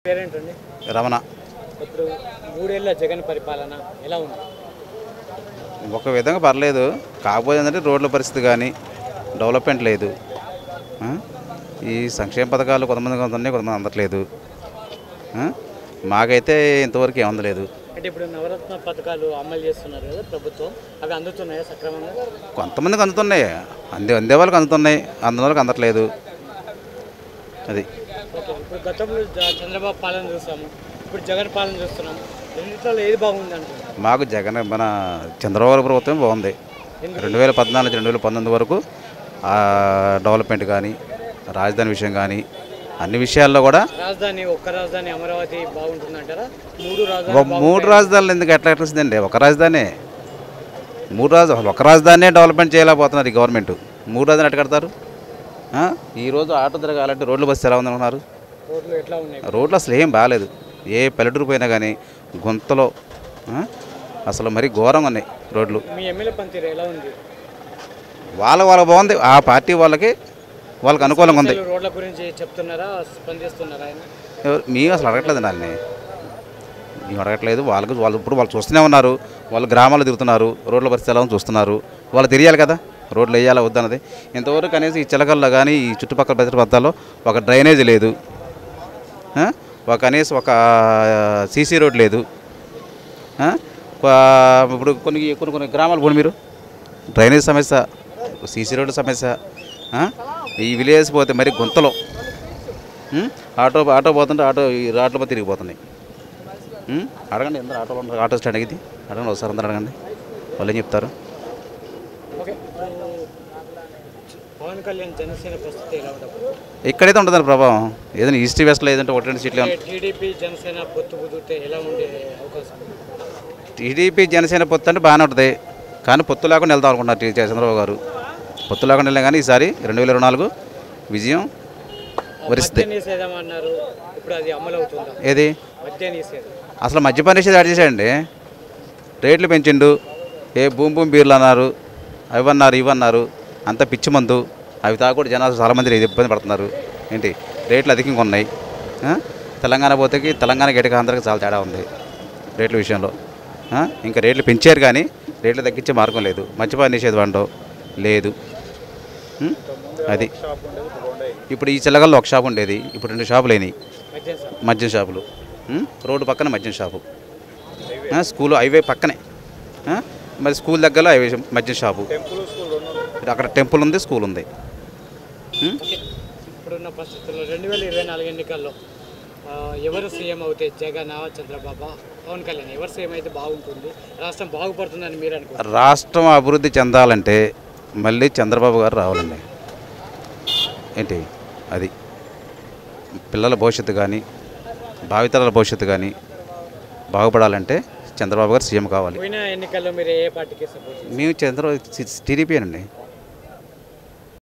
పేరేంటండి రమణ ఇప్పుడు మూడేళ్ల జగన్ పరిపాలన ఎలా ఉంది ఒక విధంగా పర్లేదు కాకపోతే ఏంటంటే రోడ్ల పరిస్థితి కానీ డెవలప్మెంట్ లేదు ఆ? ఈ సంక్షేమ పథకాలు కొంతమంది అందుతున్నాయి కొంతమంది అందట్లేదు ఆ? మాకైతే ఇంతవరకు ఏం అందలేదు అంటే ఇప్పుడు నవరత్న పథకాలు అమలు చేస్తున్నారు కదా ప్రభుత్వం అవి అందుతున్నాయా సక్రమంగా కొంతమందికి అందుతున్నాయి అందే అందే వాళ్ళకి అందుతున్నాయి అందిన వాళ్ళకి అందట్లేదు అది ఓకే ఇప్పుడు గతంలో జ- చంద్రబాబు పాలన చూసాము ఇప్పుడు జగన్ పాలన చూస్తున్నాము రెండిట్లో ఏది బాగుంది అంటున్నారు మాకు జగన్ మన చంద్రబాబు ప్రభుత్వం బాగుంది రెండు వేల పద్నాలుగు రెండు వేల పంతొమ్మిది వరకు ఆ, డెవలప్మెంట్ కానీ రాజధాని విషయం కానీ అన్ని విషయాల్లో కూడా రాజధాని ఒక్క రాజధాని అమరావతి బాగుంటుందంటారా మూడు ఒక రాజధాని మూడు రాజధానులు ఎందుకు ఎట్లా ఎట్లా వస్తుందండి ఒక రాజధానే మూడు రాజ ఒక రాజధానే డెవలప్మెంట్ చేయలేకపోతున్నారు ఈ గవర్నమెంట్ మూడు రాజధాని ఎట్ట కడతారు ఆ? ఈరోజు ఆటో తిరగాలంటే రోడ్ల బస్సు ఎలా ఉందనుకున్నారు రోడ్లు ఎట్లా ఉన్నాయి రోడ్లు అసలు ఏం బాగాలేదు ఏ పల్లెటూరు పోయినా కానీ గుంతలో ఆ? అసలు మరీ ఘోరంగా ఉన్నాయి రోడ్లు మీ ఎమ్మెల్యే పనితీరు ఎలా ఉంది వాళ్ళ వాళ్ళకి బాగుంది ఆ పార్టీ వాళ్ళకి వాళ్ళకి అనుకూలంగా ఉంది అసలు రోడ్ల గురించి చెప్తున్నారా స్పందిస్తున్నారా ఆయన ఎవరు- మేము అసలు అడగట్లేదు దాన్ని మేము అడగట్లేదు వాళ్ళకి వాళ్ళు ఇప్పుడు వాళ్ళు చూస్తూనే ఉన్నారు వాళ్ళు గ్రామాల్లో తిరుగుతున్నారు రోడ్ల పరిస్థితి ఎలా ఉందో చూస్తున్నారు వాళ్ళు తెలియాలి కదా రోడ్లు వేయాలా వద్దన్నది ఇంతవరకు కనీసం ఈ చిలకల్లో కానీ ఈ చుట్టుపక్కల పరిసర ప్రాంతాల్లో ఒక డ్రైనేజ్ లేదు ఆ? ఒక కనీసం ఒక సీసీ రోడ్ లేదు ఆ? ఒక- ఇప్పుడు కొన్ని కొన్ని కొన్ని గ్రామాలు పోండి మీరు డ్రైనేజ్ సమస్య సీసీ రోడ్డు సమస్య ఆ? ఈ విలేజ్ పోతే మరి గుంతలో ఉం? ఆటో ఆటో పోతుంటే ఆటో ఈ రాట్ల మీద తిరిగిపోతున్నాయి ఉం? అడగండి అందరూ ఆటో ఉన్నారు. ఆటో స్టాండ్ ఇది అడగండి ఒకసారి అందరూ అడగండి వాళ్ళు ఏం చెప్తారు ఓకే ఇప్పుడు పవన్ కళ్యాణ్ జనసేన పరిస్థితి ఎలా ఉండదు ఇక్కడైతే ఉంటుందండి ప్రభావం ఏదైనా ఈస్ట్ వెస్ట్లో ఏదంటే ఒకటి రెండు సీట్లు ఏమన్నా- టీడీపీ జనసేన పొత్తు కుదిరితే ఎలా ఉండే అవకాశం ఉంది? టీడీపీ జనసేన పొత్తు అంటే బాగానే ఉంటుంది కానీ పొత్తు లేకుండా వెళ్దాం అనుకుంటున్నారు టీ చంద్రబాబు గారు పొత్తు లేకుండా వెళ్ళాం కానీ ఈసారి రెండు వేల ఇరవై నాలుగు విజయం వరిస్తుంది మద్య నిషేధం అన్నారు ఇప్పుడు అది అమలు అవుతుందా ఏది మద్య నిషేధం అసలు మద్యపాన నిషేధం యాడ్ చేశాడండి రేట్లు పెంచిండు ఏ భూమి భూమి బీర్లు అన్నారు అవి అన్నారు ఇవి అన్నారు అంత పిచ్చి మందు అవి తాగకూడదు జనాలు చాలామంది ఇది ఇబ్బంది పడుతున్నారు ఏంటి రేట్లు అధికంగా ఉన్నాయి ఆ? తెలంగాణ పోతేకి తెలంగాణ గేటకి ఆంధ్రాకి చాలా తేడా ఉంది రేట్ల విషయంలో ఆ? ఇంకా రేట్లు పెంచారు కానీ రేట్లు తగ్గించే మార్గం లేదు మద్యపాన నిషేధం అండవు లేదు ఉం? అది ఇప్పుడు ఈ చిల్లగల్లో ఒక షాప్ ఉండేది ఇప్పుడు రెండు షాపులు అయినాయి మద్యం సార్ మద్యం షాపులు ఉం? రోడ్డు పక్కన మద్యం షాపు ఆ, స్కూల్ హైవే పక్కనే ఆ? మరి స్కూల్ దగ్గరలో హైవే మద్యం షాపు ఇటు అక్కడ టెంపుల్ ఉంది స్కూల్ ఉంది ఉం? ఓకే ఇప్పుడున్న పరిస్థితుల్లో రెండు వేల ఇరవై నాలుగు ఎన్నికల్లో ఆ, ఎవరు సీఎం అవుతే జగన్ చంద్రబాబు పవన్ కళ్యాణ్ ఎవరు సీఎం అయితే బాగుంటుంది రాష్ట్రం బాగుపడుతుందని మీరు అనుకుంటున్నారు రాష్ట్రం అభివృద్ధి చెందాలంటే మళ్ళీ చంద్రబాబు గారు రావాలండి ఏంటి అది పిల్లల భవిష్యత్తు కానీ భావితరాల భవిష్యత్తు కానీ బాగుపడాలంటే చంద్రబాబు గారు సీఎం కావాలి పోయిన ఎన్నికల్లో మీరు ఏ పార్టీకి సపోర్ట్ మేము చంద్ర టీడీపీ అండి